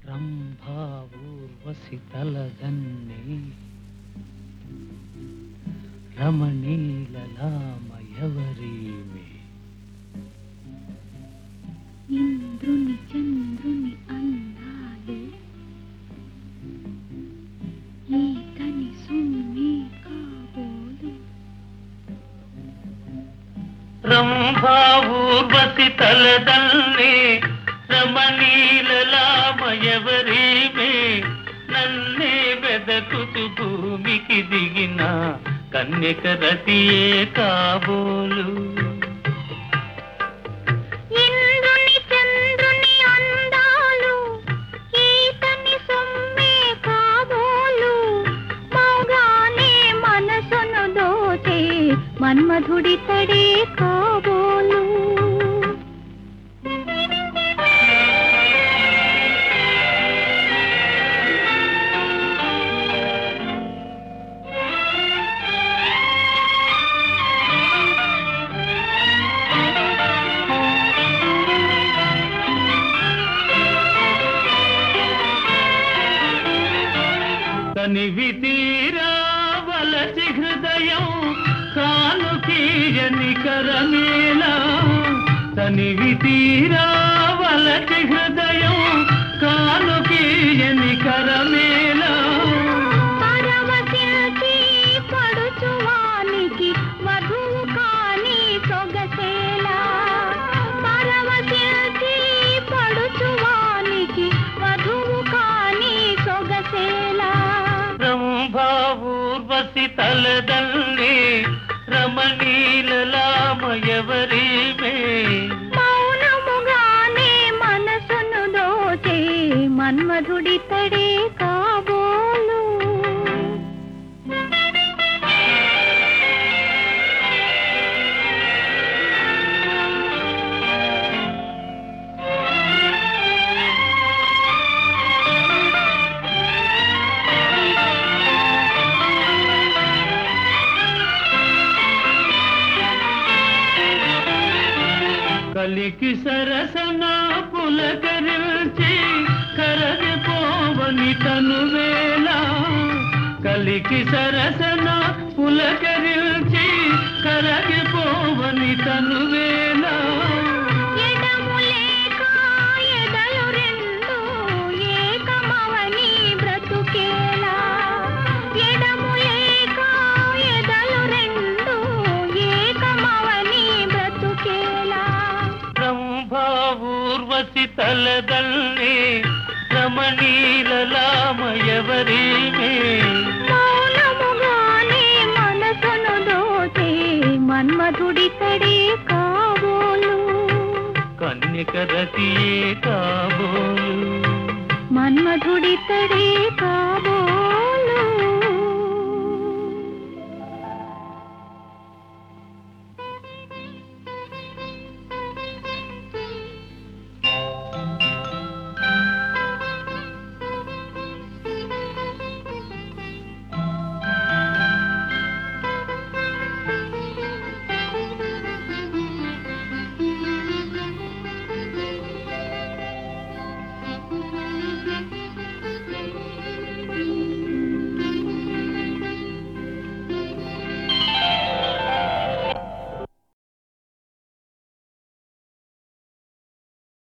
రంభా ఊర్వశి తలదన్నే రమణీలలామయవరీమే ఇంద్రుని చంద్రుని అందాలు ఈతని సుమ్మి కాబోలు రంభా ఊర్వశి తలదన్నే రమణీలలామయవరీమే నన్నే వెదకుతు భూమికి దిగిన కన్యక రతియే కాబోలు ఇంద్రుని చంద్రుని అందాలు ఈతని సొమ్మే కాబోలు మౌగానే మనసును దోచే మన్మధుడి తడే కాబోలు కనివి తీరా వలసి హృదయం కాను తీయని కరమేలా తనివి తీరా వలసి హృదయం కాను తీయని కరమేలా పరవశిల్చి పడుచువానికి వధువు కాని సొగసేలా పరవశిల్చి పడుచువానికి వధువు కాని సొగసేలా రంభా ఊర్వశి తలదల్లి రమణీలలామయవరీమే మౌనముగానే మనసును దోచే మన్మధుడి తడే కాబోలు కలికి సరసన పులకరించి కరగిపోవని తనువేళ కలికి సరసన పులకరించి కరగిపోవని తనువేళ ఎడము లేక ఎదలు రెండు ఏకమవని బ్రతుకేలా ఎడము లేక ఎదలు రెండు ఏకమవని బ్రతుకేలా రంభా ఊర్వశి తలదల్లి రమణీలలామయవరీమే మౌనముగానే మనసును దోచే మన్మధుడి తడే కాబోలు కన్యక రతియే కాబోలు మన్మధుడి తడే